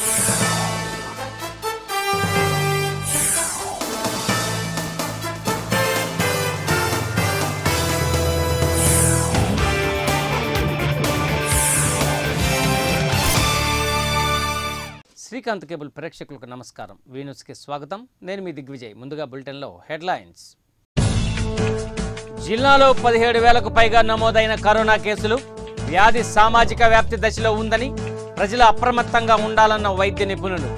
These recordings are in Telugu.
శ్రీకాంత్ కేబుల్ ప్రేక్షకులకు నమస్కారం వీన్యూస్కి స్వాగతం నేను మీ దిగ్విజయ్ ముందుగా బులెటిన్లో హెడ్లైన్స్ జిల్లాలో పదిహేడు వేలకు పైగా నమోదైన కరోనా కేసులు వ్యాధి సామాజిక వ్యాప్తి దశలో ఉందని ప్రజలు అప్రమత్తంగా ఉండాలన్న వైద్య నిపుణులు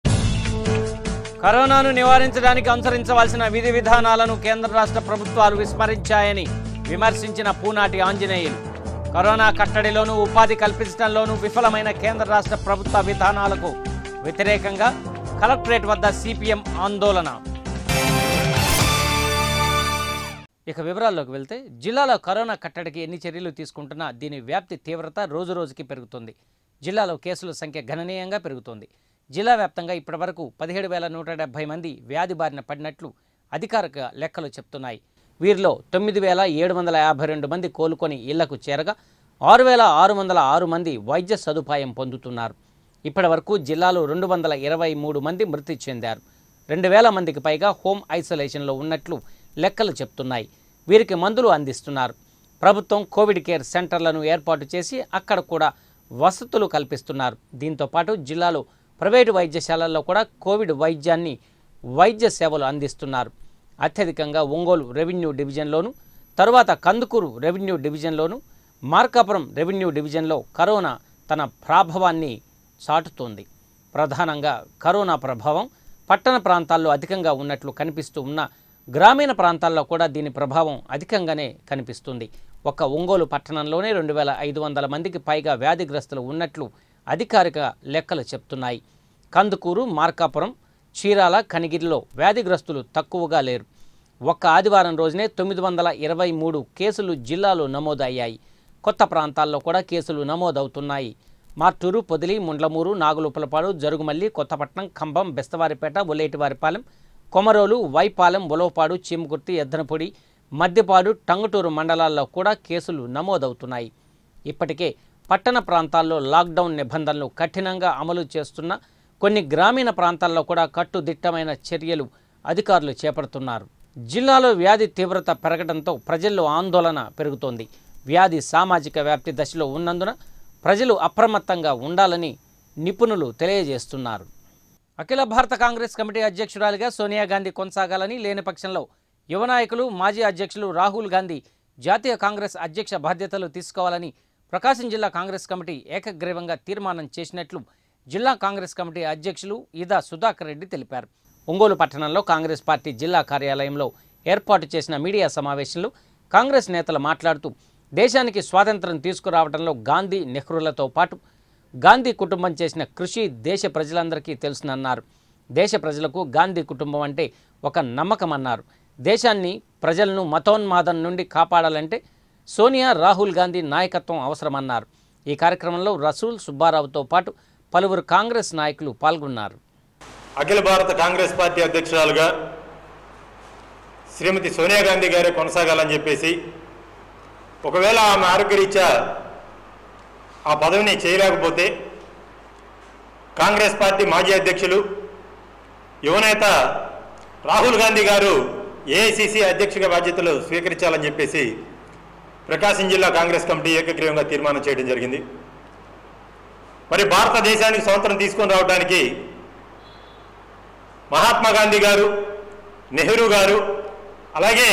కరోనాను నివారించడానికి అనుసరించవలసిన విధి విధానాలను కేంద్ర రాష్ట్ర ప్రభుత్వాలు విస్మరించాయని విమర్శించిన పూనాటి ఆంజనేయులు కరోనా కట్టడిలోనూ ఉపాధి కల్పించడంలోనూ విఫలమైన కేంద్ర రాష్ట్ర ప్రభుత్వ విధానాలకు వ్యతిరేకంగా కలెక్టరేట్ వద్ద సిపిఎం ఆందోళన ఇక వివరాల్లోకి వెళ్తే జిల్లాలో కరోనా కట్టడికి ఎన్ని చర్యలు తీసుకుంటున్నా దీని వ్యాప్తి తీవ్రత రోజు రోజుకి పెరుగుతుంది జిల్లాలో కేసుల సంఖ్య గణనీయంగా పెరుగుతోంది జిల్లా వ్యాప్తంగా ఇప్పటివరకు పదిహేడు వేల నూట డెబ్బై మంది వ్యాధి బారిన పడినట్లు అధికారిక లెక్కలు చెప్తున్నాయి వీరిలో తొమ్మిది వేల ఏడు వందల యాభై రెండు మంది కోలుకొని ఇళ్లకు చేరగా ఆరు వేల ఆరు వందల ఆరు మంది వైద్య సదుపాయం పొందుతున్నారు ఇప్పటివరకు జిల్లాలో రెండు వందల ఇరవై మూడు మంది మృతి చెందారు రెండు వేల మందికి పైగా హోమ్ ఐసోలేషన్లో ఉన్నట్లు లెక్కలు చెప్తున్నాయి వీరికి మందులు అందిస్తున్నారు ప్రభుత్వం కోవిడ్ కేర్ సెంటర్లను ఏర్పాటు చేసి అక్కడ కూడా వసతులు కల్పిస్తున్నారు దీంతో పాటు జిల్లాలో ప్రైవేటు వైద్యశాలల్లో కూడా కోవిడ్ వైద్యాన్ని వైద్య సేవలు అందిస్తున్నారు అత్యధికంగా ఒంగోలు రెవెన్యూ డివిజన్లోను తరువాత కందుకూరు రెవెన్యూ డివిజన్లోను మార్కాపురం రెవెన్యూ డివిజన్లో కరోనా తన ప్రాభవాన్ని చాటుతోంది ప్రధానంగా కరోనా ప్రభావం పట్టణ ప్రాంతాల్లో అధికంగా ఉన్నట్లు కనిపిస్తూ ఉన్న గ్రామీణ ప్రాంతాల్లో కూడా దీని ప్రభావం అధికంగానే కనిపిస్తుంది ఒక్క ఒంగోలు పట్టణంలోనే రెండు వేల ఐదు వందల మందికి పైగా వ్యాధిగ్రస్తులు ఉన్నట్లు అధికారిక లెక్కలు చెప్తున్నాయి కందుకూరు మార్కాపురం చీరాల కనిగిరిలో వ్యాధిగ్రస్తులు తక్కువగా లేరు ఒక్క ఆదివారం రోజునే తొమ్మిది వందల ఇరవై మూడు కేసులు జిల్లాలో నమోదయ్యాయి కొత్త ప్రాంతాల్లో కూడా కేసులు నమోదవుతున్నాయి మార్టూరు పొదిలి ముండ్లమూరు నాగులుపలపాడు జరుగుమల్లి కొత్తపట్నం ఖమ్మం బెస్తవారిపేట ఒలేటివారిపాలెం కొమరోలు వైపాలెం ఉలవపాడు చీమకుర్తి ఎద్దనపొడి మద్దిపాడు టంగుటూరు మండలాల్లో కూడా కేసులు నమోదవుతున్నాయి ఇప్పటికే పట్టణ ప్రాంతాల్లో లాక్డౌన్ నిబంధనలు కఠినంగా అమలు చేస్తున్న కొన్ని గ్రామీణ ప్రాంతాల్లో కూడా కట్టుదిట్టమైన చర్యలు అధికారులు చేపడుతున్నారు జిల్లాలో వ్యాధి తీవ్రత పెరగడంతో ప్రజల్లో ఆందోళన పెరుగుతోంది వ్యాధి సామాజిక వ్యాప్తి దశలో ఉన్నందున ప్రజలు అప్రమత్తంగా ఉండాలని నిపుణులు తెలియజేస్తున్నారు అఖిల భారత కాంగ్రెస్ కమిటీ అధ్యక్షురాలిగా సోనియా గాంధీ కొనసాగాలని లేని పక్షంలో యువ నాయకులు మాజీ అధ్యక్షులు రాహుల్ గాంధీ జాతీయ కాంగ్రెస్ అధ్యక్ష బాధ్యతలు తీసుకోవాలని ప్రకాశం జిల్లా కాంగ్రెస్ కమిటీ ఏకగ్రీవంగా తీర్మానం చేసినట్లు జిల్లా కాంగ్రెస్ కమిటీ అధ్యక్షులు ఇదా సుధాకర్ రెడ్డి తెలిపారు ఒంగోలు పట్టణంలో కాంగ్రెస్ పార్టీ జిల్లా కార్యాలయంలో ఏర్పాటు చేసిన మీడియా సమావేశంలో కాంగ్రెస్ నేతలు మాట్లాడుతూ దేశానికి స్వాతంత్రం తీసుకురావడంలో గాంధీ నెహ్రూలతో పాటు గాంధీ కుటుంబం చేసిన కృషి దేశ ప్రజలందరికీ తెలుసునన్నారు దేశ ప్రజలకు గాంధీ కుటుంబం అంటే ఒక నమ్మకం అన్నారు దేశాన్ని ప్రజలను మతోన్మాదం నుండి కాపాడాలంటే సోనియా రాహుల్ గాంధీ నాయకత్వం అవసరమన్నారు ఈ కార్యక్రమంలో రసూల్ సుబ్బారావుతో పాటు పలువురు కాంగ్రెస్ నాయకులు పాల్గొన్నారు అఖిల భారత కాంగ్రెస్ పార్టీ అధ్యక్షురాలుగా శ్రీమతి సోనియా గాంధీ గారే కొనసాగాలని చెప్పేసి ఒకవేళ ఆమె ఆరోగ్యరీత్యా ఆ పదవిని చేయలేకపోతే కాంగ్రెస్ పార్టీ మాజీ అధ్యక్షులు యువనేత రాహుల్ గాంధీ గారు ఏఐసిసి అధ్యక్షుగా బాధ్యతలు స్వీకరించాలని చెప్పేసి ప్రకాశం జిల్లా కాంగ్రెస్ కమిటీ ఏకగ్రీవంగా తీర్మానం చేయడం జరిగింది మరి భారతదేశానికి స్వాతంత్రం తీసుకొని రావడానికి మహాత్మా గాంధీ గారు నెహ్రూ గారు అలాగే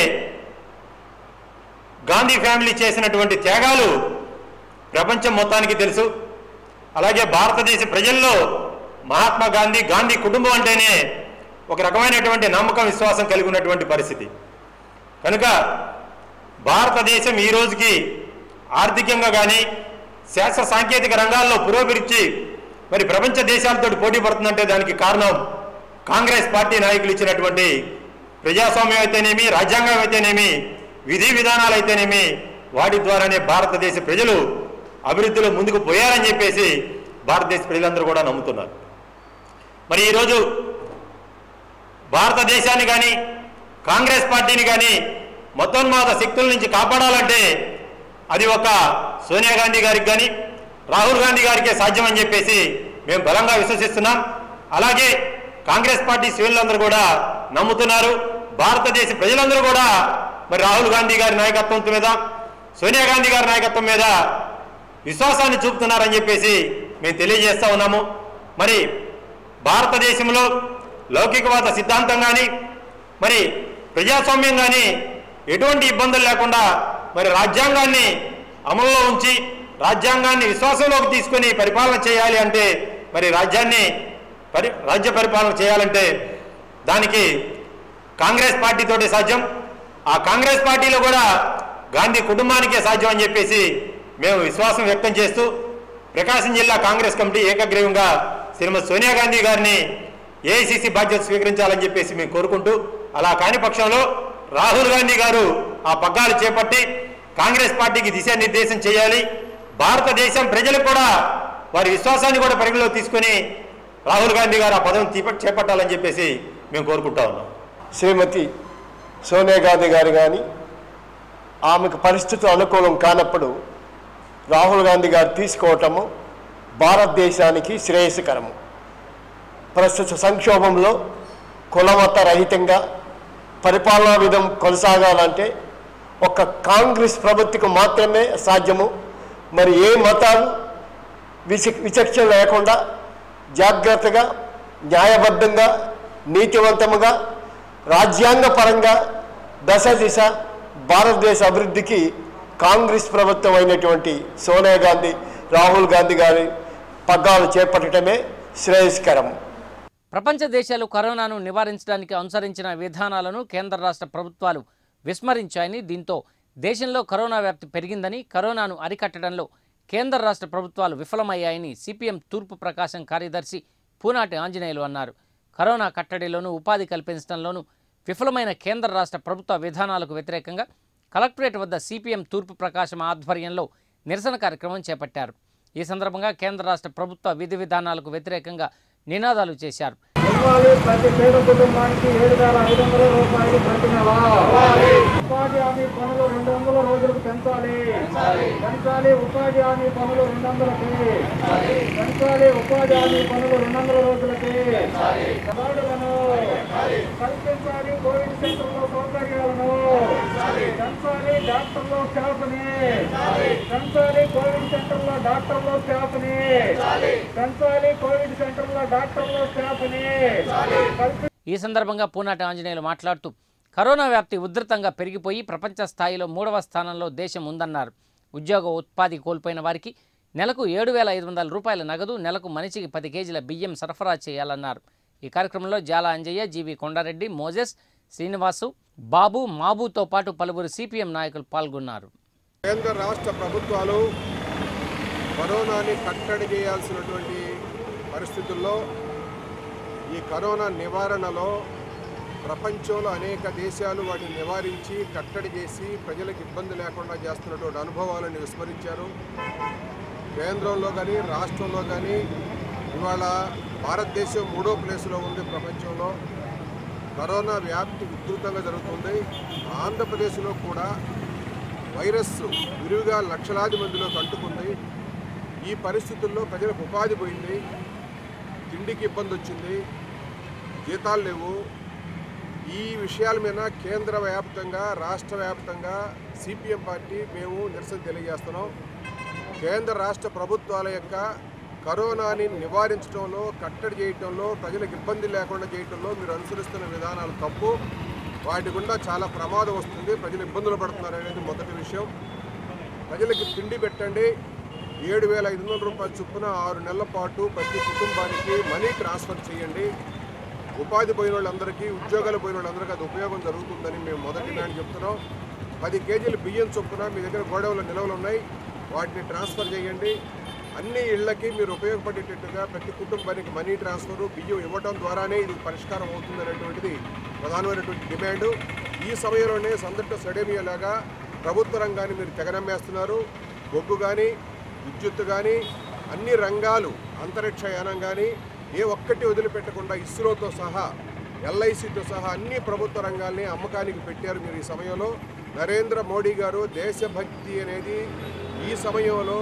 గాంధీ ఫ్యామిలీ చేసినటువంటి త్యాగాలు ప్రపంచం మొత్తానికి తెలుసు అలాగే భారతదేశ ప్రజల్లో మహాత్మా గాంధీ గాంధీ కుటుంబం అంటేనే ఒక రకమైనటువంటి నమ్మకం విశ్వాసం కలిగి ఉన్నటువంటి పరిస్థితి కనుక భారతదేశం ఈ రోజుకి ఆర్థికంగా కానీ శాస్త్ర సాంకేతిక రంగాల్లో పురోభివృద్ధి మరి ప్రపంచ దేశాలతో పోటీ పడుతుందంటే దానికి కారణం కాంగ్రెస్ పార్టీ నాయకులు ఇచ్చినటువంటి ప్రజాస్వామ్యం అయితేనేమి రాజ్యాంగం అయితేనేమి విధి విధానాలు అయితేనేమి వాటి ద్వారానే భారతదేశ ప్రజలు అభివృద్ధిలో ముందుకు పోయారని చెప్పేసి భారతదేశ ప్రజలందరూ కూడా నమ్ముతున్నారు మరి ఈరోజు భారతదేశాన్ని కానీ కాంగ్రెస్ పార్టీని కానీ మతోన్మాద శక్తుల నుంచి కాపాడాలంటే అది ఒక సోనియా గాంధీ గారికి కానీ రాహుల్ గాంధీ గారికే సాధ్యమని చెప్పేసి మేము బలంగా విశ్వసిస్తున్నాం అలాగే కాంగ్రెస్ పార్టీ శ్రేణులందరూ కూడా నమ్ముతున్నారు భారతదేశ ప్రజలందరూ కూడా మరి రాహుల్ గాంధీ గారి నాయకత్వం మీద సోనియా గాంధీ గారి నాయకత్వం మీద విశ్వాసాన్ని చూపుతున్నారని చెప్పేసి మేము తెలియజేస్తా ఉన్నాము మరి భారతదేశంలో లౌకికవాద సిద్ధాంతం కానీ మరి ప్రజాస్వామ్యం కానీ ఎటువంటి ఇబ్బందులు లేకుండా మరి రాజ్యాంగాన్ని అమల్లో ఉంచి రాజ్యాంగాన్ని విశ్వాసంలోకి తీసుకొని పరిపాలన చేయాలి అంటే మరి రాజ్యాన్ని పరి రాజ్య పరిపాలన చేయాలంటే దానికి కాంగ్రెస్ పార్టీతోటి సాధ్యం ఆ కాంగ్రెస్ పార్టీలో కూడా గాంధీ కుటుంబానికే సాధ్యం అని చెప్పేసి మేము విశ్వాసం వ్యక్తం చేస్తూ ప్రకాశం జిల్లా కాంగ్రెస్ కమిటీ ఏకగ్రీవంగా శ్రీమతి సోనియా గాంధీ గారిని ఏఐసిసి బాధ్యత స్వీకరించాలని చెప్పేసి మేము కోరుకుంటూ అలా కాని పక్షంలో రాహుల్ గాంధీ గారు ఆ పగ్గాలు చేపట్టి కాంగ్రెస్ పార్టీకి దిశానిర్దేశం చేయాలి భారతదేశం ప్రజలు కూడా వారి విశ్వాసాన్ని కూడా పరిగణలో తీసుకొని రాహుల్ గాంధీ గారు ఆ పదవిని తీప- చేపట్టాలని చెప్పేసి మేము కోరుకుంటా ఉన్నాం శ్రీమతి సోనియా గాంధీ గారు కానీ ఆమెకు పరిస్థితులు అనుకూలం కానప్పుడు రాహుల్ గాంధీ గారు తీసుకోవటము భారతదేశానికి శ్రేయస్కరము ప్రస్తుత సంక్షోభంలో కులమత రహితంగా పరిపాలనా విధం కొనసాగాలంటే ఒక కాంగ్రెస్ ప్రభుత్వకు మాత్రమే సాధ్యము మరి ఏ మతాలు విచ విచక్షణ లేకుండా జాగ్రత్తగా న్యాయబద్ధంగా నీతివంతముగా రాజ్యాంగపరంగా దశ దిశ భారతదేశ అభివృద్ధికి కాంగ్రెస్ ప్రభుత్వం అయినటువంటి సోనియా గాంధీ రాహుల్ గాంధీ గారి పగ్గాలు చేపట్టడమే శ్రేయస్కరం ప్రపంచ దేశాలు కరోనాను నివారించడానికి అనుసరించిన విధానాలను కేంద్ర రాష్ట్ర ప్రభుత్వాలు విస్మరించాయని దీంతో దేశంలో కరోనా వ్యాప్తి పెరిగిందని కరోనాను అరికట్టడంలో కేంద్ర రాష్ట్ర ప్రభుత్వాలు విఫలమయ్యాయని సిపిఎం తూర్పు ప్రకాశం కార్యదర్శి పూనాటి ఆంజనేయులు అన్నారు కరోనా కట్టడిలోనూ ఉపాధి కల్పించడంలోనూ విఫలమైన కేంద్ర రాష్ట్ర ప్రభుత్వ విధానాలకు వ్యతిరేకంగా కలెక్టరేట్ వద్ద సిపిఎం తూర్పు ప్రకాశం ఆధ్వర్యంలో నిరసన కార్యక్రమం చేపట్టారు ఈ సందర్భంగా కేంద్ర రాష్ట్ర ప్రభుత్వ విధి విధానాలకు వ్యతిరేకంగా నినాదాలు చేశారు ఇవ్వాలి ప్రతి పేద కుటుంబానికి ఏడు వేల ఐదు వందల రూపాయలు ప్రతి నెల ఉపాధి హామీ పనులు రెండు వందల రోజులకు పెంచాలి పెంచాలి ఉపాధి హామీ పనులు రెండు వందలకి పెంచాలి ఉపాధి హామీ పనులు రెండు వందల రోజులకి సవాళ్ళను కల్పించాలి కోవిడ్ సెంటర్లో సౌకర్యాలను పెంచాలి డాక్టర్లో స్టాఫ్ని పెంచాలి కోవిడ్ సెంటర్లో డాక్టర్లో స్టాఫ్ని పెంచాలి కోవిడ్ సెంటర్లో డాక్టర్లో స్టాఫ్ని కల్పి ఈ సందర్భంగా పూనాటి ఆంజనేయులు మాట్లాడుతూ కరోనా వ్యాప్తి ఉధృతంగా పెరిగిపోయి ప్రపంచ స్థాయిలో మూడవ స్థానంలో దేశం ఉందన్నారు ఉద్యోగ ఉత్పాది కోల్పోయిన వారికి నెలకు ఏడు వేల ఐదు వందల రూపాయల నగదు నెలకు మనిషికి పది కేజీల బియ్యం సరఫరా చేయాలన్నారు ఈ కార్యక్రమంలో జాల అంజయ్య జీవి కొండారెడ్డి మోజెస్ శ్రీనివాసు బాబు మాబుతో పాటు పలువురు సిపిఎం నాయకులు పాల్గొన్నారు కేంద్ర రాష్ట్ర ప్రభుత్వాలు కరోనాని కట్టడి చేయాల్సినటువంటి పరిస్థితుల్లో ఈ కరోనా నివారణలో ప్రపంచంలో అనేక దేశాలు వాటిని నివారించి కట్టడి చేసి ప్రజలకు ఇబ్బంది లేకుండా చేస్తున్నటువంటి అనుభవాలను విస్మరించారు కేంద్రంలో కానీ రాష్ట్రంలో కానీ ఇవాళ భారతదేశం మూడో ప్లేస్లో ఉంది ప్రపంచంలో కరోనా వ్యాప్తి ఉధృతంగా జరుగుతుంది ఆంధ్రప్రదేశ్లో కూడా వైరస్ విరివిగా లక్షలాది మందిలోకి అంటుకుంది ఈ పరిస్థితుల్లో ప్రజలకు ఉపాధి పోయింది తిండికి ఇబ్బంది వచ్చింది జీతాలు లేవు ఈ విషయాల మీద కేంద్ర వ్యాప్తంగా రాష్ట్ర వ్యాప్తంగా సిపిఎం పార్టీ మేము నిరసన తెలియజేస్తున్నాం కేంద్ర రాష్ట్ర ప్రభుత్వాల యొక్క కరోనాని నివారించడంలో కట్టడి చేయటంలో ప్రజలకు ఇబ్బంది లేకుండా చేయటంలో మీరు అనుసరిస్తున్న విధానాలు తప్పు వాటి గుండా చాలా ప్రమాదం వస్తుంది ప్రజలు ఇబ్బందులు పడుతున్నారు అనేది మొదటి విషయం ప్రజలకి తిండి పెట్టండి ఏడు వేల ఐదు వందల రూపాయల చొప్పున ఆరు నెలల పాటు ప్రతి కుటుంబానికి మనీ ట్రాన్స్ఫర్ చేయండి ఉపాధి పోయిన వాళ్ళందరికీ ఉద్యోగాలు పోయిన వాళ్ళందరికీ అది ఉపయోగం జరుగుతుందని మేము మొదటి డిమాండ్ చెప్తున్నాం పది కేజీలు బియ్యం చొప్పున మీ దగ్గర గోడౌన్ల నిల్వలు ఉన్నాయి వాటిని ట్రాన్స్ఫర్ చేయండి అన్ని ఇళ్లకి మీరు ఉపయోగపడేటట్టుగా ప్రతి కుటుంబానికి మనీ ట్రాన్స్ఫర్ బియ్యం ఇవ్వడం ద్వారానే ఇది పరిష్కారం అవుతుంది అనేటువంటిది ప్రధానమైనటువంటి డిమాండు ఈ సమయంలోనే సందర్భ సడేమియా లాగా ప్రభుత్వ రంగాన్ని మీరు తెగనమ్మేస్తున్నారు బొగ్గు కానీ విద్యుత్ కానీ అన్ని రంగాలు అంతరిక్ష యానం కానీ ఏ ఒక్కటి వదిలిపెట్టకుండా ఇస్రోతో సహా ఎల్ఐసితో సహా అన్ని ప్రభుత్వ రంగాల్ని అమ్మకానికి పెట్టారు మీరు ఈ సమయంలో నరేంద్ర మోడీ గారు దేశభక్తి అనేది ఈ సమయంలో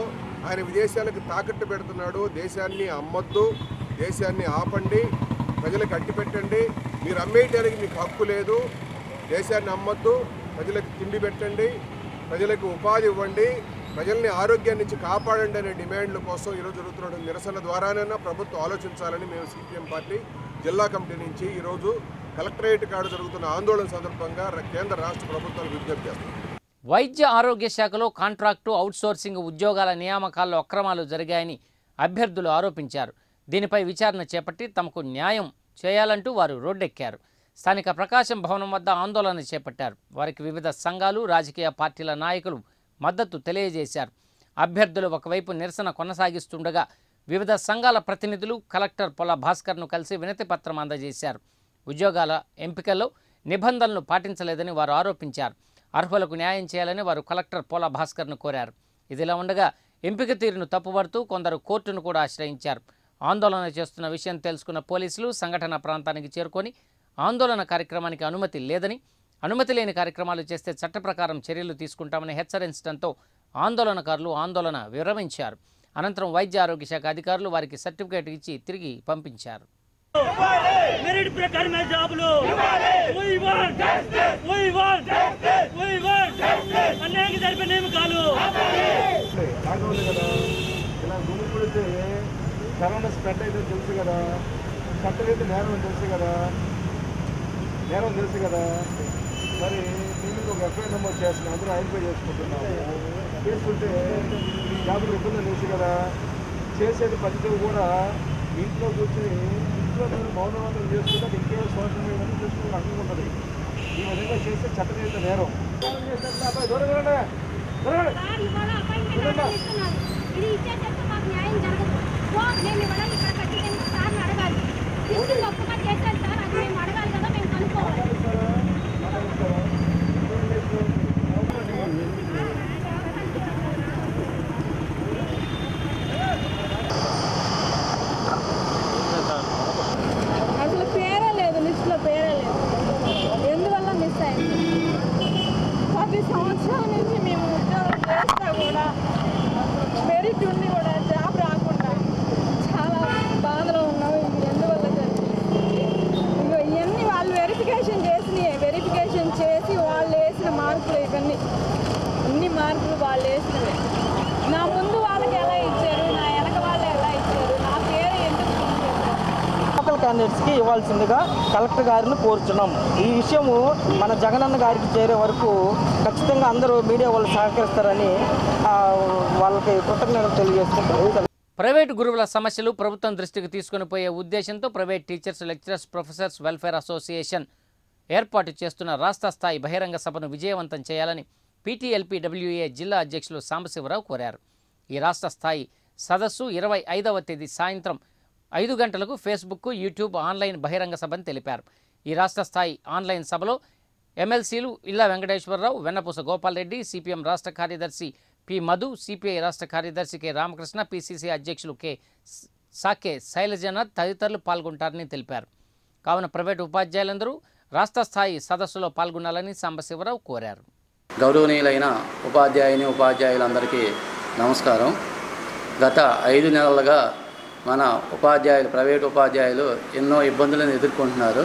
ఆయన విదేశాలకు తాకట్టు పెడుతున్నాడు దేశాన్ని అమ్మొద్దు దేశాన్ని ఆపండి ప్రజలకు అట్టి పెట్టండి మీరు అమ్మేయడానికి మీకు హక్కు లేదు దేశాన్ని అమ్మొద్దు ప్రజలకు తిండి పెట్టండి ప్రజలకు ఉపాధి ఇవ్వండి ప్రజల్ని ఆరోగ్యం నుంచి కాపాడండి అనే డిమాండ్ల కోసం ఈరోజు జరుగుతున్న నిరసన ద్వారానైనా ప్రభుత్వం ఆలోచించాలని మేము సిపిఎం పార్టీ జిల్లా కమిటీ నుంచి ఈరోజు కలెక్టరేట్ కాడ జరుగుతున్న ఆందోళన సందర్భంగా ర- కేంద్ర రాష్ట్ర ప్రభుత్వాలు విజ్ఞప్తి చేస్తున్నాం వైద్య ఆరోగ్య శాఖలో కాంట్రాక్టు అవుట్సోర్సింగ్ ఉద్యోగాల నియామకాల్లో అక్రమాలు జరిగాయని అభ్యర్థులు ఆరోపించారు దీనిపై విచారణ చేపట్టి తమకు న్యాయం చేయాలంటూ వారు రోడ్డెక్కారు స్థానిక ప్రకాశం భవనం వద్ద ఆందోళన చేపట్టారు వారికి వివిధ సంఘాలు రాజకీయ పార్టీల నాయకులు మద్దతు తెలియజేశారు అభ్యర్థులు ఒకవైపు నిరసన కొనసాగిస్తుండగా వివిధ సంఘాల ప్రతినిధులు కలెక్టర్ పొల భాస్కర్ను కలిసి వినతి పత్రం అందజేశారు ఉద్యోగాల ఎంపికల్లో నిబంధనలు పాటించలేదని వారు ఆరోపించారు అర్హులకు న్యాయం చేయాలని వారు కలెక్టర్ పోల భాస్కర్ను కోరారు ఇదిలా ఉండగా ఎంపిక తీరును తప్పుపడుతూ కొందరు కోర్టును కూడా ఆశ్రయించారు ఆందోళన చేస్తున్న విషయం తెలుసుకున్న పోలీసులు సంఘటన ప్రాంతానికి చేరుకొని ఆందోళన కార్యక్రమానికి అనుమతి లేదని అనుమతి లేని కార్యక్రమాలు చేస్తే చట్ట ప్రకారం చర్యలు తీసుకుంటామని హెచ్చరించడంతో ఆందోళనకారులు ఆందోళన విరమించారు అనంతరం వైద్య ఆరోగ్య శాఖ అధికారులు వారికి సర్టిఫికేట్ ఇచ్చి తిరిగి పంపించారు మెరిట్ ప్రకారమే జాబులు We want justice. We want justice. We want justice. అన్యాయంగా జరిపే నియమకాలు లాక్డౌన్ కదా ఇలా గుమ్మి పుడితే కరోనా స్ప్రెడ్ అయితే తెలుసు కదా చట్టం అయితే నేరం అని తెలుసు కదా నేరం తెలుసు కదా మరి నేను ఒక ఎఫ్ఐఆర్ నమోదు చేస్తున్నాను అందరూ ఐడెంటిఫై చేసుకుంటున్నాము చేసుకుంటే ఈ జాబులు ఇబ్బంది తెలుసు కదా చేసేది పద్ధతి కూడా ఇంట్లో కూర్చొని ఇంట్లో మీరు మౌనవాదం చేసుకుంటే అది ఇంకే సోషల్ మీడియా చూసుకుని అనుకుంటుంది ఈ విధంగా చేస్తే చట్టరీత నేరం అబ్బాయి దూరం వెళ్ళండి. దూరం వెళ్ళండి. సార్ ఇవాళ అపాయింట్మెంట్ ఆర్డర్ ఇస్తున్నారు ఇది ఇచ్చేసేస్తే మాకు న్యాయం జరగదు సో మేము ఇవ్వడానికి ఇక్కడ కట్టినందుకు సార్ని అడగాలి తీసుకుని ఒప్పుగా చేశారు సార్ అది మేము అడగాలి కదా మేము కనుక్కోవాలి అసలు పేరే లేదు లిస్టులో పేరే లేదు ఎందువల్ల మిస్ అయింది పది సంవత్సరాల నుంచి మేము ఉద్యోగం చేస్తా కూడా మెరిట్ ఉండి కూడా జాబ్ రాకుండా చాలా బాధలో ఉన్నాం ఇది ఎందువల్ల జరిగింది ఇగో ఇవన్నీ వాళ్ళు వెరిఫికేషన్ చేసినాయి వెరిఫికేషన్ చేసి వాళ్ళు వేసిన మార్కులు ఇవన్నీ ఇన్ని మార్కులు వాళ్ళు వేసినవే నా ముందు వాళ్ళకి ఎలా ఇచ్చారు నా వెనక వాళ్ళు ఎలా ఇచ్చారు నా పేరు ఎందుకు తీసేశారు? లోకల్ క్యాండిడేట్స్కి ఇవ్వాల్సిందిగా కలెక్టర్ గారిని కోరుచున్నాం ఈ విషయము మన జగనన్న గారికి చేరే వరకు ఖచ్చితంగా అందరూ మీడియా వాళ్ళు సహకరిస్తారని ఆ, వాళ్ళకి కృతజ్ఞతలు తెలియజేసుకుంటారు ప్రైవేటు గురువుల సమస్యలు ప్రభుత్వం దృష్టికి తీసుకుని పోయే ఉద్దేశంతో private teachers lecturers professors welfare association ఏర్పాటు చేస్తున్న రాష్ట్ర స్థాయి బహిరంగ సభను విజయవంతం చేయాలని పీటీఎల్పీడబ్ల్యూఏ జిల్లా అధ్యక్షులు సాంబశివరావు కోరారు ఈ రాష్ట్ర స్థాయి సదస్సు ఇరవై ఐదవ తేదీ సాయంత్రం ఐదు గంటలకు ఫేస్బుక్ యూట్యూబ్ ఆన్లైన్ బహిరంగ సభని తెలిపారు ఈ రాష్ట్ర స్థాయి ఆన్లైన్ సభలో ఎమ్మెల్సీలు ఇల్లా వెంకటేశ్వరరావు వెన్నపూస గోపాల్ రెడ్డి సిపిఎం రాష్ట్ర కార్యదర్శి పి మధు సిపిఐ రాష్ట్ర కార్యదర్శి కె రామకృష్ణ పిసిసి అధ్యక్షులు కె స- సాకే శైలజనాథ్ తదితరులు పాల్గొంటారని తెలిపారు కావున ప్రైవేటు ఉపాధ్యాయులందరూ రాష్ట్ర స్థాయి సదస్సులో పాల్గొనాలని సాంబశివరావు కోరారు గౌరవనీయులైన ఉపాధ్యాయుని ఉపాధ్యాయులందరికీ నమస్కారం గత ఐదు నెలలుగా మన ఉపాధ్యాయులు ప్రైవేట్ ఉపాధ్యాయులు ఎన్నో ఇబ్బందులను ఎదుర్కొంటున్నారు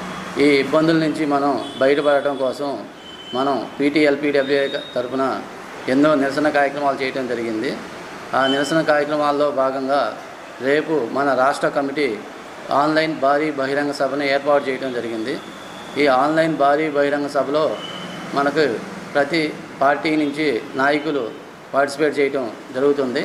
ఈ ఇబ్బందుల నుంచి మనం బయటపడటం కోసం మనం పీటీఎల్పీడబ్ల్యూఏ తరఫున ఎన్నో నిరసన కార్యక్రమాలు చేయడం జరిగింది ఆ నిరసన కార్యక్రమాల్లో భాగంగా రేపు మన రాష్ట్ర కమిటీ ఆన్లైన్ భారీ బహిరంగ సభను ఏర్పాటు చేయడం జరిగింది ఈ ఆన్లైన్ భారీ బహిరంగ సభలో మనకు ప్రతి పార్టీ నుంచి నాయకులు పార్టిసిపేట్ చేయటం జరుగుతుంది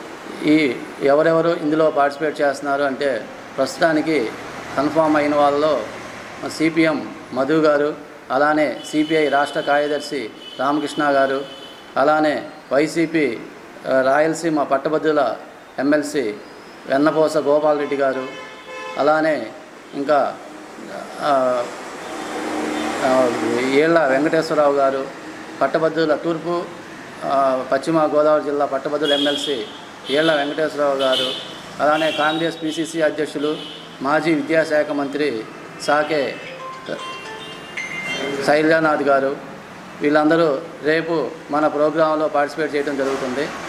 ఈ ఎవరెవరు ఇందులో పార్టిసిపేట్ చేస్తున్నారు అంటే ప్రస్తుతానికి కన్ఫామ్ అయిన వాళ్ళలో సిపిఎం మధు గారు అలానే సిపిఐ రాష్ట్ర కార్యదర్శి రామకృష్ణ గారు అలానే వైసీపీ ఆ, రాయలసీమ పట్టభద్రుల ఎమ్మెల్సీ వెన్నపోస గోపాలరెడ్డి గారు అలానే ఇంకా ఆ, ఆ, ఏళ్ల వెంకటేశ్వరరావు గారు పట్టభద్రుల తూర్పు ఆ, పశ్చిమ గోదావరి జిల్లా పట్టభద్రుల ఎమ్మెల్సీ ఏళ్ల వెంకటేశ్వరరావు గారు అలానే కాంగ్రెస్ పిసిసి అధ్యక్షులు మాజీ విద్యాశాఖ మంత్రి సాకే శైలజానాథ్ గారు వీళ్ళందరూ రేపు మన ప్రోగ్రాంలో పార్టిసిపేట్ చేయడం జరుగుతుంది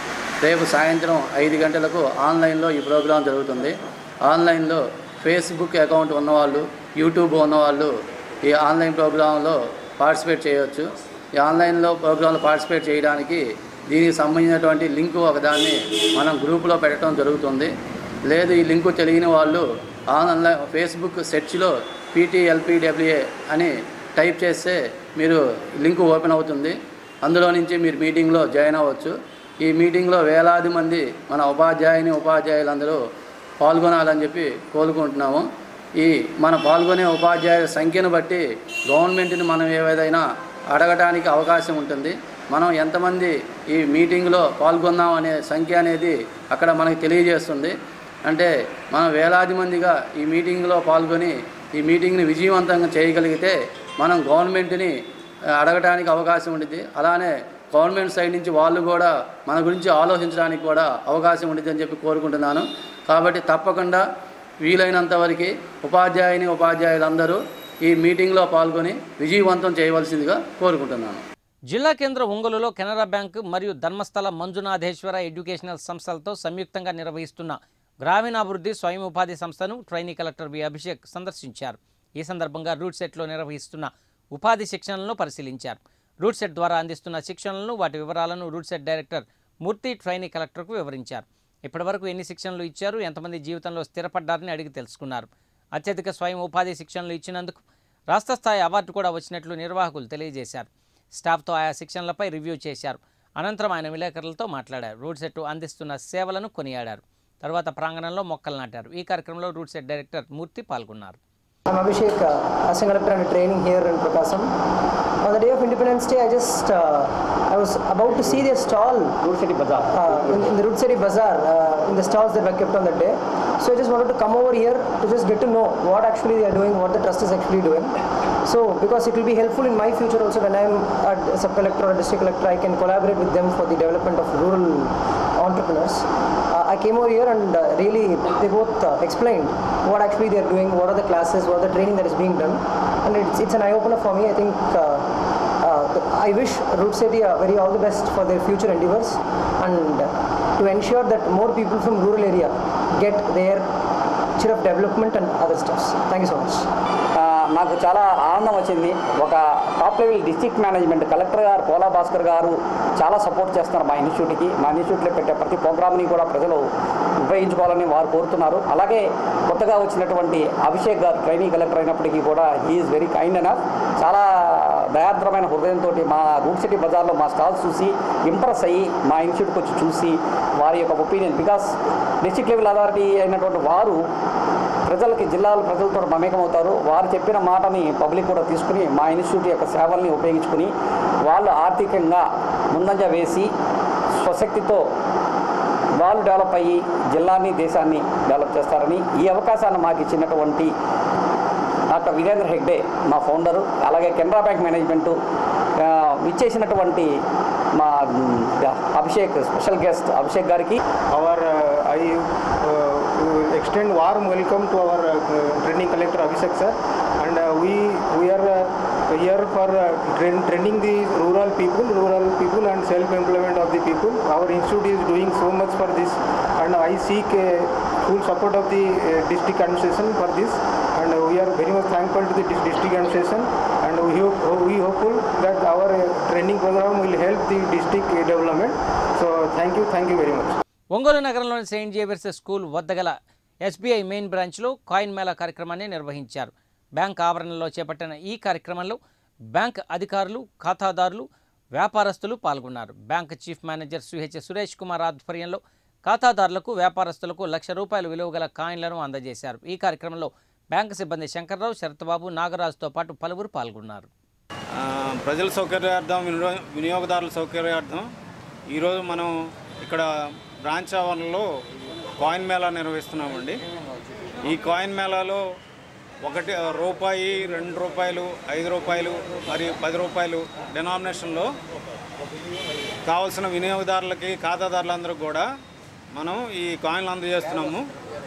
రేపు సాయంత్రం ఐదు గంటలకు ఆన్లైన్లో ఈ ప్రోగ్రాం జరుగుతుంది ఆన్లైన్లో ఫేస్బుక్ అకౌంట్ ఉన్నవాళ్ళు యూట్యూబ్ ఉన్నవాళ్ళు ఈ ఆన్లైన్ ప్రోగ్రాంలో పార్టిసిపేట్ చేయవచ్చు ఈ ఆన్లైన్లో ప్రోగ్రాంలో పార్టిసిపేట్ చేయడానికి దీనికి సంబంధించినటువంటి లింకు ఒకదాన్ని మనం గ్రూపులో పెట్టడం జరుగుతుంది లేదు ఈ లింకు తెలియని వాళ్ళు ఆన్లైన్ ఫేస్బుక్ సెర్చ్లో పీటీఎల్పీడబ్ల్యూఏ అని టైప్ చేస్తే మీరు లింక్ ఓపెన్ అవుతుంది అందులో నుంచి మీరు మీటింగ్లో జాయిన్ అవ్వచ్చు ఈ మీటింగ్లో వేలాది మంది మన ఉపాధ్యాయుని ఉపాధ్యాయులందరూ పాల్గొనాలని చెప్పి కోరుకుంటున్నాము ఈ మన పాల్గొనే ఉపాధ్యాయుల సంఖ్యను బట్టి గవర్నమెంట్ని మనం ఏదైనా అడగటానికి అవకాశం ఉంటుంది మనం ఎంతమంది ఈ మీటింగ్లో పాల్గొన్నాం అనే సంఖ్య అనేది అక్కడ మనకి తెలియజేస్తుంది అంటే మనం వేలాది మందిగా ఈ మీటింగ్లో పాల్గొని ఈ మీటింగ్ని విజయవంతంగా చేయగలిగితే మనం గవర్నమెంట్ని ఆ, అడగటానికి అవకాశం ఉంటుంది అలానే గవర్నమెంట్ సైడ్ నుంచి వాళ్ళు కూడా మన గురించి ఆలోచించడానికి కూడా అవకాశం ఉంటుంది అని చెప్పి కోరుకుంటున్నాను కాబట్టి తప్పకుండా వీలైనంత వరకు ఉపాధ్యాయుని ఉపాధ్యాయులందరూ ఈ మీటింగ్లో పాల్గొని విజయవంతం చేయవలసిందిగా కోరుకుంటున్నాను జిల్లా కేంద్రం ఒంగోలులో కెనరా బ్యాంకు మరియు ధర్మస్థల మంజునాథేశ్వర ఎడ్యుకేషనల్ సంస్థలతో సంయుక్తంగా నిర్వహిస్తున్న గ్రామీణాభివృద్ధి స్వయం ఉపాధి సంస్థను ట్రైనీ కలెక్టర్ బి అభిషేక్ సందర్శించారు ఈ సందర్భంగా రూట్ సెట్లో నిర్వహిస్తున్న ఉపాధి శిక్షణలను పరిశీలించారు రూట్ సెట్ ద్వారా అందిస్తున్న శిక్షణలను వాటి వివరాలను RUDSET director Murthy trainee కలెక్టర్కు వివరించారు ఇప్పటివరకు ఎన్ని శిక్షణలు ఇచ్చారు ఎంతమంది జీవితంలో స్థిరపడ్డారని అడిగి తెలుసుకున్నారు అత్యధిక స్వయం ఉపాధి శిక్షణలు ఇచ్చినందుకు రాష్ట్ర స్థాయి అవార్డు కూడా వచ్చినట్లు నిర్వాహకులు తెలియజేశారు స్టాఫ్తో ఆయా శిక్షణలపై రివ్యూ చేశారు అనంతరం ఆయన విలేకరులతో మాట్లాడారు రూట్ సెట్ అందిస్తున్న సేవలను కొనియాడారు తర్వాత ప్రాంగణంలో మొక్కలు నాటారు ఈ కార్యక్రమంలో రూట్ సెట్ డైరెక్టర్ మూర్తి పాల్గొన్నారు I'm Abhishek, uh, Assistant Collector and training here in Prakasam. On the day of Independence Day, I just uh, I was about to see their stall. Root City Bazaar. Uh, in, in the Root City Bazaar, uh, in the stalls that were kept on that day. So I just wanted to come over here to just get to know what actually they are doing, what the trust is actually doing. So because it will be helpful in my future also when I'm a sub collector or a district collector, I can collaborate with them for the development of rural entrepreneurs. Uh, I came over here and uh, really they both uh, explained what actually they are doing, what are the classes, what are the training that is being done, and it's, it's an eye opener for me. I think uh, uh, I wish Root City uh, very all the best for their future endeavors and uh, to ensure that more people from rural area get their share of development and other stuffs. Thank you so much. ఆ, నాకు చాలా ఆనందం వచ్చింది ఒక top level district management collector గారు పోలా భాస్కర్ గారు చాలా సపోర్ట్ చేస్తున్నారు మా ఇన్స్టిట్యూట్కి మా ఇన్స్టిట్యూట్లో పెట్టే ప్రతి ప్రోగ్రామ్ని కూడా ప్రజలు ఉపయోగించుకోవాలని వారు కోరుతున్నారు అలాగే కొత్తగా వచ్చినటువంటి అభిషేక్ గారు ట్రైనింగ్ కలెక్టర్ అయినప్పటికీ కూడా హీఈస్ వెరీ కైండ్ అనఫ్ చాలా దయాద్రమైన హృదయంతో మా రూట్ సిటీ బజార్లో మా స్టాల్స్ చూసి ఇంప్రెస్ అయ్యి మా ఇన్స్టిట్యూట్కి వచ్చి చూసి వారి యొక్క opinion because district level authority అయినటువంటి వారు ప్రజలకి జిల్లాల ప్రజలతో మమేకమవుతారు వారు చెప్పిన మాటని పబ్లిక్ కూడా తీసుకుని మా ఇన్స్టిట్యూట్ యొక్క సేవల్ని ఉపయోగించుకుని వాళ్ళు ఆర్థికంగా ముందంజ వేసి స్వశక్తితో వాళ్ళు డెవలప్ అయ్యి జిల్లాని దేశాన్ని డెవలప్ చేస్తారని ఈ అవకాశాన్ని మాకు ఇచ్చినటువంటి డాక్టర్ వీరేంద్ర హెగ్డే మా ఫౌండరు అలాగే కెనరా బ్యాంక్ మేనేజ్మెంటు ఆ, ఇచ్చేసినటువంటి మా మ్, అభిషేక్ స్పెషల్ గెస్ట్ అభిషేక్ గారికి our uh, I uh, extend warm welcome to our uh, training collector Abhishek sir and uh, we we are uh, here for uh, train, training the rural people rural people and self employment of the people our institute is doing so much for this and I seek uh, full support of the uh, district administration for this and uh, we are very much thankful to the dis- district administration and we hope we hopeful that our uh, training program will help the district uh, development so thank you thank you very much Ongole నగరంలోని సెయింట్ జేవియర్స్ స్కూల్ వద్ద గల ఎస్బీఐ మెయిన్ బ్రాంచ్లో కాయిన్ మేళా కార్యక్రమాన్ని నిర్వహించారు బ్యాంక్ ఆవరణలో చేపట్టిన ఈ కార్యక్రమంలో బ్యాంక్ అధికారులు ఖాతాదారులు వ్యాపారస్తులు పాల్గొన్నారు బ్యాంక్ చీఫ్ మేనేజర్ సుహెచ్ సురేష్ కుమార్ ఆధ్వర్యంలో ఖాతాదారులకు వ్యాపారస్తులకు లక్ష రూపాయల విలువ గల కాయిన్లను అందజేశారు ఈ కార్యక్రమంలో బ్యాంకు సిబ్బంది శంకర్రావు శరత్బాబు నాగరాజుతో పాటు పలువురు పాల్గొన్నారు ఆ, ప్రజల సౌకర్యార్థం వినియో వినియోగదారుల సౌకర్యార్థం ఈరోజు మనం ఇక్కడ బ్రాంచ్ ఆవరణలో కాయిన్ మేళా నిర్వహిస్తున్నామండి ఈ కాయిన్ మేళాలో ఒకటి రూపాయి రెండు రూపాయలు ఐదు రూపాయలు మరియు పది రూపాయలు డినామినేషన్లో కావాల్సిన వినియోగదారులకి ఖాతాదారులందరూ కూడా మనం ఈ కాయిన్లు అందజేస్తున్నాము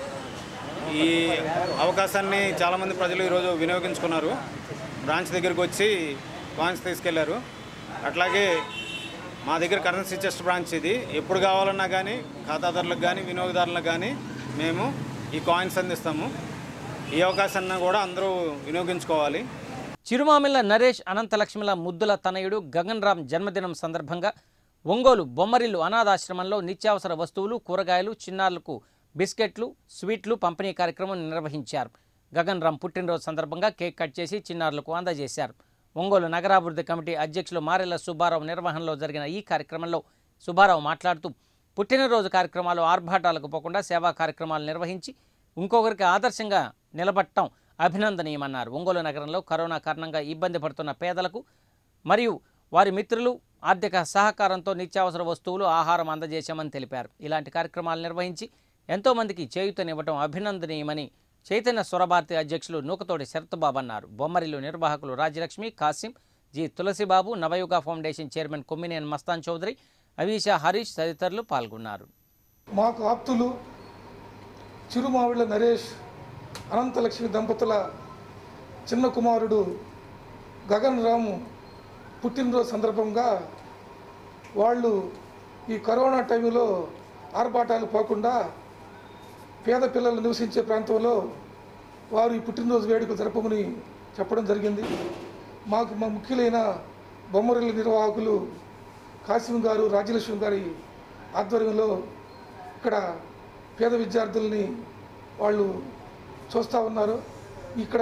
ఈ అవకాశాన్ని చాలామంది ప్రజలు ఈరోజు వినియోగించుకున్నారు బ్రాంచ్ దగ్గరికి వచ్చి కాయిన్స్ తీసుకెళ్లారు అట్లాగే మా దగ్గర కరెన్సీ చెస్ట్ బ్రాంచ్ ఇది ఎప్పుడు కావాలన్నా కానీ ఖాతాదారులకు కానీ వినియోగదారులకు కానీ మేము ఈ కాయిన్స్ అందిస్తాము ఈ అవకాశాన్ని కూడా అందరూ వినియోగించుకోవాలి చిరుమామిళ్ళ నరేష్ అనంతలక్ష్మిల ముద్దుల తనయుడు గగన్ రామ్ జన్మదినం సందర్భంగా ఒంగోలు బొమ్మరిల్లు అనాథాశ్రమంలో నిత్యావసర వస్తువులు కూరగాయలు చిన్నారులకు బిస్కెట్లు స్వీట్లు పంపిణీ కార్యక్రమం నిర్వహించారు గగన్ రామ్ పుట్టినరోజు సందర్భంగా కేక్ కట్ చేసి చిన్నారులకు అందజేశారు ఒంగోలు నగరాభివృద్ధి కమిటీ అధ్యక్షులు మారెల్ల సుబ్బారావు నిర్వహణలో జరిగిన ఈ కార్యక్రమంలో సుబ్బారావు మాట్లాడుతూ పుట్టినరోజు కార్యక్రమాలు ఆర్భాటాలకు పోకుండా సేవా కార్యక్రమాలు నిర్వహించి ఇంకొకరికి ఆదర్శంగా నిలబట్టడం అభినందనీయమన్నారు ఒంగోలు నగరంలో కరోనా కారణంగా ఇబ్బంది పడుతున్న పేదలకు మరియు వారి మిత్రులు ఆర్థిక సహకారంతో నిత్యావసర వస్తువులు ఆహారం అందజేశామని తెలిపారు ఇలాంటి కార్యక్రమాలు నిర్వహించి ఎంతోమందికి చేయూతనివ్వడం అభినందనీయమని చైతన్య స్వరభారతి అధ్యక్షులు నూకతోటి శరత్బాబు అన్నారు బొమ్మరిల్లు నిర్వాహకులు Rajyalakshmi Kasim G Tulasibabu Navayuga foundation chairman Kommineni Mastan Chowdary Avisha Harish తదితరులు పాల్గొన్నారు మాకు ఆప్తులు చిరుమావిళ్ళ నరేష్ అనంతలక్ష్మి దంపతుల చిన్న కుమారుడు గగన్ రాము పుట్టినరోజు సందర్భంగా వాళ్ళు ఈ కరోనా టైంలో ఆర్భాటాలు పోకుండా పేద పిల్లలు నివసించే ప్రాంతంలో వారు ఈ పుట్టినరోజు వేడుకలు జరపమని చెప్పడం జరిగింది మాకు మా ముఖ్యులైన బొమ్మరిల్లు నిర్వాహకులు కాసిం గారు రాజ్యలక్ష్మి గారి ఆధ్వర్యంలో ఇక్కడ పేద విద్యార్థుల్ని వాళ్ళు చూస్తూ ఉన్నారు ఇక్కడ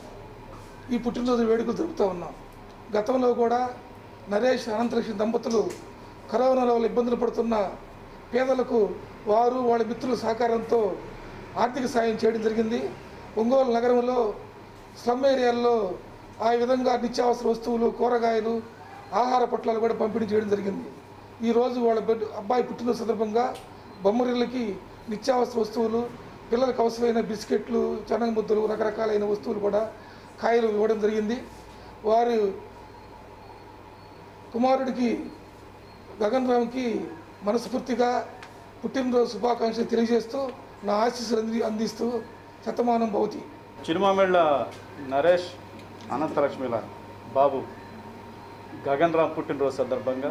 ఈ పుట్టినరోజు వేడుకలు జరుపుతూ ఉన్నాం గతంలో కూడా నరేష్ అనంతలక్ష్మి దంపతులు కరోనా వల్ల ఇబ్బందులు పడుతున్న పేదలకు వారు వాళ్ళ మిత్రుల సహకారంతో ఆర్థిక సాయం చేయడం జరిగింది ఒంగోలు నగరంలో స్లమ్ ఏరియాల్లో ఆ విధంగా నిత్యావసర వస్తువులు కూరగాయలు ఆహార పొట్లాలు కూడా పంపిణీ చేయడం జరిగింది ఈరోజు వాళ్ళ బిడ్డ అబ్బాయి పుట్టినరోజు సందర్భంగా బొమ్మరిళ్ళకి నిత్యావసర వస్తువులు పిల్లలకు అవసరమైన బిస్కెట్లు చనగ ముద్దలు రకరకాలైన వస్తువులు కూడా కాయలు ఇవ్వడం జరిగింది వారు కుమారుడికి గగన్ రామ్కి మనస్ఫూర్తిగా పుట్టినరోజు శుభాకాంక్షలు తెలియజేస్తూ నా ఆశీస్సులు అంది అందిస్తూ శతమానం భవతి చిరుమామిళ్ళ నరేష్ అనంతలక్ష్మిల బాబు గగన్ రామ్ పుట్టినరోజు సందర్భంగా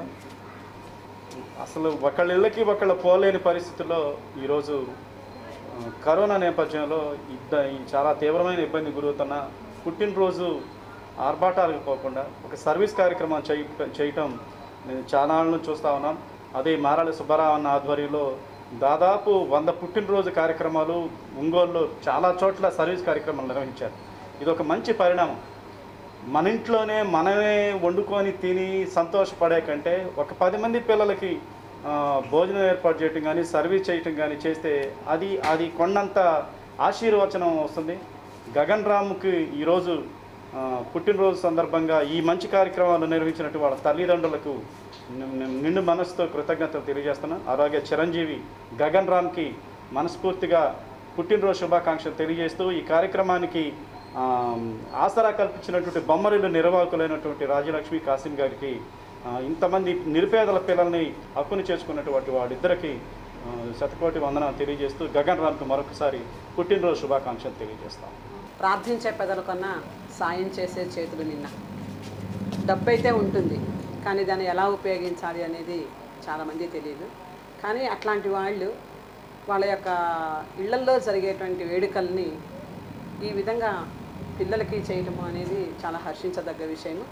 అసలు ఒకళ్ళ ఇళ్ళకి ఒకళ్ళ పోలేని పరిస్థితుల్లో ఈరోజు ఆ, కరోనా నేపథ్యంలో ఇద్ద ఈ చాలా తీవ్రమైన ఇబ్బంది గురవుతున్న పుట్టినరోజు ఆర్భాటాలకు పోకుండా ఒక సర్వీస్ కార్యక్రమం చేయ చేయటం నేను చాలా నాళ్ళ నుంచి చూస్తూ ఉన్నాం అదే మారాలి సుబ్బారావు అన్న ఆధ్వర్యంలో దాదాపు వంద పుట్టినరోజు కార్యక్రమాలు ఒంగోలులో చాలా చోట్ల సర్వీస్ కార్యక్రమాలు నిర్వహించారు ఇది ఒక మంచి పరిణామం మన ఇంట్లోనే మనమే వండుకొని తిని సంతోషపడే కంటే ఒక పది మంది పిల్లలకి ఆ, భోజనం ఏర్పాటు చేయటం కానీ సర్వీస్ చేయటం కానీ చేస్తే అది అది కొండంత ఆశీర్వచనం వస్తుంది గగన్ రామ్కి ఈరోజు ఆ, పుట్టినరోజు సందర్భంగా ఈ మంచి కార్యక్రమాలు నిర్వహించినట్టు వాళ్ళ తల్లిదండ్రులకు ని- ని- నిండు మనసుతో కృతజ్ఞతలు తెలియజేస్తున్నాను అలాగే చిరంజీవి గగన్ రామ్కి మనస్ఫూర్తిగా పుట్టినరోజు శుభాకాంక్షలు తెలియజేస్తూ ఈ కార్యక్రమానికి ఆ, ఆసరా కల్పించినటువంటి బొమ్మరిల్లు నిర్వాహకులైనటువంటి రాజలక్ష్మి కాసిం గారికి ఆ, ఇంతమంది నిరుపేదల పిల్లల్ని హక్కుని చేసుకున్నటువంటి వాడిద్దరికి ఆ, శతకోటి వందనాలు తెలియజేస్తూ గగన్ రామ్కి మరొకసారి పుట్టినరోజు శుభాకాంక్షలు తెలియజేస్తాం ప్రార్థించే పెదల కన్నా సాయం చేసే చేతులు నిన్న డబ్బు అయితే ఉంటుంది కానీ దాన్ని ఎలా ఉపయోగించాలి అనేది చాలామంది తెలియదు కానీ అట్లాంటి వాళ్ళు వాళ్ళ యొక్క ఇళ్లల్లో జరిగేటువంటి వేడుకల్ని ఈ విధంగా పిల్లలకి చేయటము అనేది చాలా హర్షించదగ్గ విషయము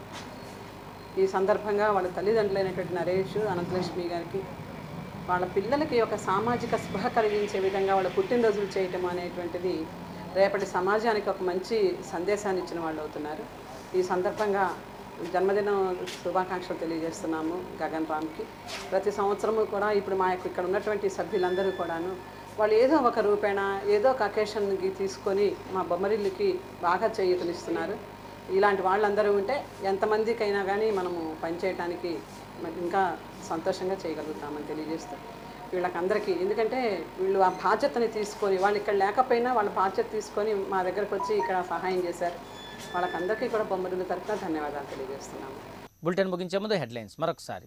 ఈ సందర్భంగా వాళ్ళ తల్లిదండ్రులైనటువంటి నరేష్ అనంతలక్ష్మి గారికి వాళ్ళ పిల్లలకి ఒక సామాజిక స్పృహ కలిగించే విధంగా వాళ్ళ పుట్టినరోజులు చేయటం అనేటువంటిది రేపటి సమాజానికి ఒక మంచి సందేశాన్ని ఇచ్చిన వాళ్ళు అవుతున్నారు ఈ సందర్భంగా జన్మదిన శుభాకాంక్షలు తెలియజేస్తున్నాము గగన్ రామ్కి ప్రతి సంవత్సరము కూడా ఇప్పుడు మా యొక్క ఇక్కడ ఉన్నటువంటి సభ్యులందరూ కూడాను వాళ్ళు ఏదో ఒక రూపేణ ఏదో ఒక అకేషన్కి తీసుకొని మా బొమ్మరిల్లుకి బాగా చేయూతనిస్తున్నారు ఇలాంటి వాళ్ళందరూ ఉంటే ఎంతమందికైనా కానీ మనము పనిచేయటానికి మరి ఇంకా సంతోషంగా చేయగలుగుతామని తెలియజేస్తూ వీళ్ళకందరికీ ఎందుకంటే వీళ్ళు ఆ బాధ్యతని తీసుకొని వాళ్ళు ఇక్కడ లేకపోయినా వాళ్ళ బాధ్యత తీసుకొని మా దగ్గరకు వచ్చి ఇక్కడ సహాయం చేశారు వాళ్ళకందరికీ కూడా బొమ్మరిల్లు తరఫున ధన్యవాదాలు తెలియజేస్తున్నాము బులెటిన్ ముగించే ముందు హెడ్లైన్స్ మరొకసారి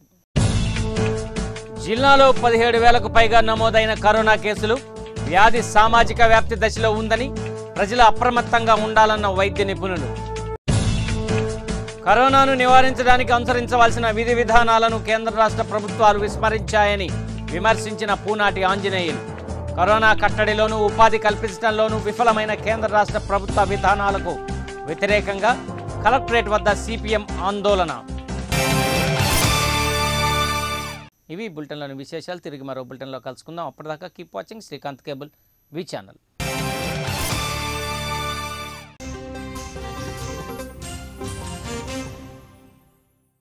జిల్లాలో పదిహేడు వేలకు పైగా నమోదైన కరోనా కేసులు వ్యాధి సామాజిక వ్యాప్తి దశలో ఉందని ప్రజలు అప్రమత్తంగా ఉండాలన్న వైద్య నిపుణులు కరోనాను నివారించడానికి అనుసరించవలసిన విధి విధానాలను కేంద్ర రాష్ట్ర ప్రభుత్వాలు విస్మరించాయని విమర్శించిన పూనాటి ఆంజనేయులు కరోనా కట్టడిలోనూ ఉపాధి కల్పించడంలోనూ విఫలమైన కేంద్ర రాష్ట్ర ప్రభుత్వ విధానాలకు వ్యతిరేకంగా కలెక్టరేట్ వద్ద సిపిఎం ఆందోళన ఇవి బులెటిన్లోని విశేషాలు తిరిగి మరో బులెటిన్లో కలుసుకుందాం అప్పటిదాకా keep watching Srikanth cable V channel